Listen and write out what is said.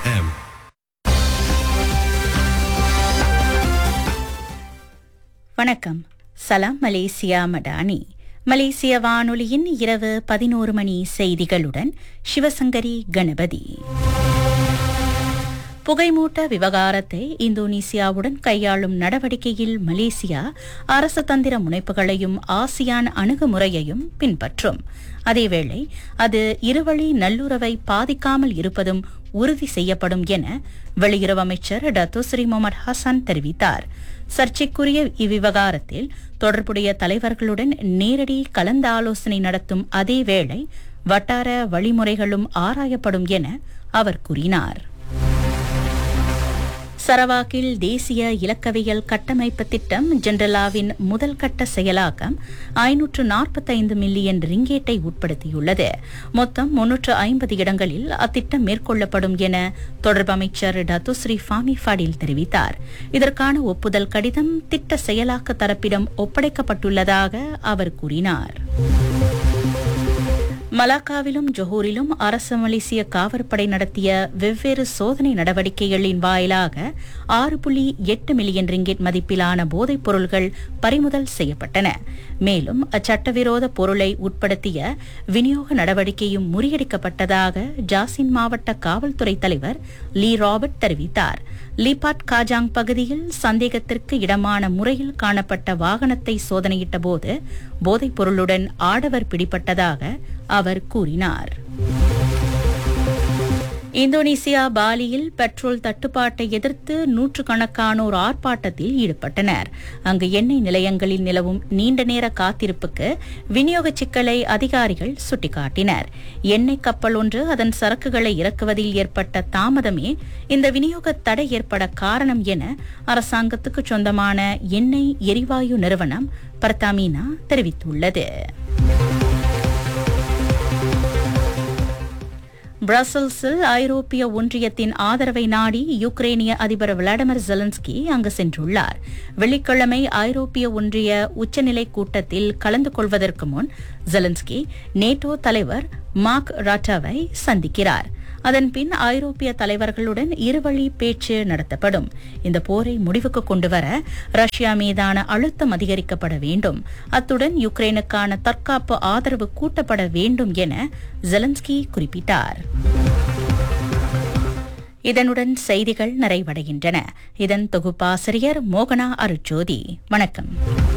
FM. வணக்கம் சலாம் Malaysia Madani மலேசிய வானொலியின் இரவு பதினோரு மணி செய்திகளுடன் சிவசங்கரி கணபதி புகைமூட்ட விவகாரத்தை இந்தோனேசியாவுடன் கையாளும் நடவடிக்கையில் மலேசியா அரசு தந்திர முனைப்புகளையும் ஆசியான் அணுகுமுறையையும் பின்பற்றும் அதேவேளை அது இருவழி நல்லுறவை பாதிக்காமல் இருப்பதும் உறுதி செய்யப்படும் என வெளியுறவு அமைச்சர் டத்துஸ்ரீ முகமது ஹசன் தெரிவித்தார் சர்ச்சைக்குரிய இவ்விவகாரத்தில் தொடர்புடைய தலைவர்களுடன் நேரடி கலந்தாலோசனை நடத்தும் அதேவேளை வட்டார வழிமுறைகளும் ஆராயப்படும் என அவர் கூறினார் சரவாக்கில் தேசிய இலக்கவியல் கட்டமைப்பு திட்டம் ஜென்ரலாவின் முதல் கட்ட செயலாக்கம் ஐநூற்று நாற்பத்தைந்து மில்லியன் ரிங்கேட்டை உட்படுத்தியுள்ளது மொத்தம் முன்னூற்று ஐம்பது இடங்களில் அத்திட்டம் மேற்கொள்ளப்படும் என தொடர்பு அமைச்சர் டத்துஸ்ரீ ஃபாமி ஃபடில் தெரிவித்தார் இதற்கான ஒப்புதல் கடிதம் திட்ட செயலாக்க தரப்பிடம் ஒப்படைக்கப்பட்டுள்ளதாக அவர் கூறினார் மலாக்காவிலும் ஜொஹூரிலும் அரசு மலேசிய காவற்படை நடத்திய வெவ்வேறு சோதனை நடவடிக்கைகளின் வாயிலாக ஆறு புள்ளி எட்டு மில்லியன் ரிங்கெட் மதிப்பிலான போதைப் பொருள்கள் பறிமுதல் செய்யப்பட்டன மேலும் அச்சட்டவிரோத பொருளை உட்படுத்திய விநியோக நடவடிக்கையும் முறியடிக்கப்பட்டதாக ஜாசின் மாவட்ட காவல்துறை தலைவர் லீ ராபர்ட் தெரிவித்தார் லீபாட் காஜாங் பகுதியில் சந்தேகத்திற்கு இடமான முறையில் காணப்பட்ட வாகனத்தை சோதனையிட்ட போது போதைப் பொருளுடன் ஆடவர் பிடிபட்டதாக அவர் கூறினார் இந்தோனேசியா பாலியில் பெட்ரோல் தட்டுப்பாட்டை எதிர்த்து நூற்றுக்கணக்கானோர் ஆர்ப்பாட்டத்தில் ஈடுபட்டனர் அங்கு எண்ணெய் நிலையங்களில் நிலவும் நீண்ட நேர காத்திருப்புக்கு விநியோக சிக்கலை அதிகாரிகள் சுட்டிக்காட்டினர் எண்ணெய் கப்பல் ஒன்று அதன் சரக்குகளை இறக்குவதில் ஏற்பட்ட தாமதமே இந்த விநியோக தடை ஏற்பட காரணம் என அரசாங்கத்துக்கு சொந்தமான எண்ணெய் எரிவாயு நிறுவனம் பர்தாமீனா தெரிவித்துள்ளது பிரசல்ஸில் ஐரோப்பிய ஒன்றியத்தின் ஆதரவை நாடி யுக்ரேனிய அதிபர் விளாடிமிர் ஜெலன்ஸ்கி அங்கு சென்றுள்ளார் வெள்ளிக்கிழமை ஐரோப்பிய ஒன்றிய உச்சநிலை கூட்டத்தில் கலந்து கொள்வதற்கு முன் ஜெலன்ஸ்கி நேட்டோ தலைவர் மார்க் ராட்டாவை சந்திக்கிறார் அதன்பின் ஐரோப்பிய தலைவர்களுடன் இருவழி பேச்சு நடத்தப்படும் இந்த போரை முடிவுக்கு கொண்டுவர ரஷ்யா மீதான அழுத்தம் அதிகரிக்கப்பட வேண்டும் அத்துடன் யுக்ரைனுக்கான தற்காப்பு ஆதரவு கூட்டப்பட வேண்டும் என ஜெலன்ஸ்கி குறிப்பிட்டார் இதனுடன் செய்திகள் நிறைவடைகின்றன இதன் தொகுப்பாசிரியர் மோகனா அருட்ஜோதி வணக்கம்